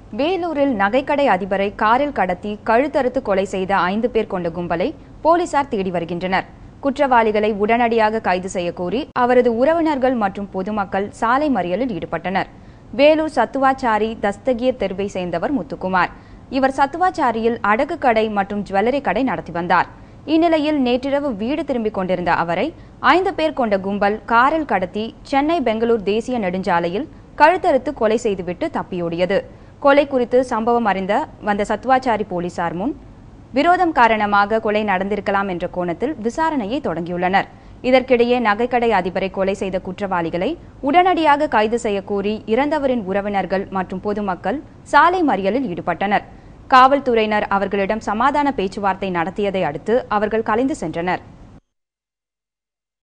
வேலூரில் நகைக்கடை அதிபரை காரில் கடத்தி கழுத்தறுத்து கொலை செய்த ஐந்து பேர் கொண்ட கும்பலை போலீசார் தேடி வருகின்றனர் குற்றவாளிகளை உடனடியாக கைது செய்ய கோரி அவரது உறவினர்கள் மற்றும் பொதுமக்கள் சாலை மறியலில் ஈடுபட்டனர் வேலூர் சத்துவாச்சாரி தஸ்தகீர் தெருவை சேர்ந்தவர் முத்துக்குமார் இவர் சத்துவாச்சாரியில் அடகு கடை மற்றும் ஜுவல்லரி கடை நடத்தி வந்தார் இந்நிலையில் நேற்றிரவு வீடு திரும்பிக் கொண்டிருந்த அவரை ஐந்து பேர் கொண்ட கும்பல் காரில் கடத்தி சென்னை பெங்களூர் தேசிய நெடுஞ்சாலையில் கழுத்தறுத்து கொலை செய்துவிட்டு தப்பியோடியது கொலை குறித்து சம்பவம் அறிந்த வந்த சத்துவாச்சாரி போலீசார் முன் விரோதம் காரணமாக கொலை நடந்திருக்கலாம் என்ற கோணத்தில் விசாரணையை தொடங்கியுள்ளனர் இதற்கிடையே நகைக்கடை அதிபரை கொலை செய்த குற்றவாளிகளை உடனடியாக கைது செய்ய கோரி இறந்தவரின் உறவினர்கள் மற்றும் பொதுமக்கள் சாலை மறியலில் ஈடுபட்டனர் காவல்துறையினர் அவர்களிடம் சமாதான பேச்சுவார்த்தை நடத்தியதை அடுத்து அவர்கள் கலைந்து சென்றனர்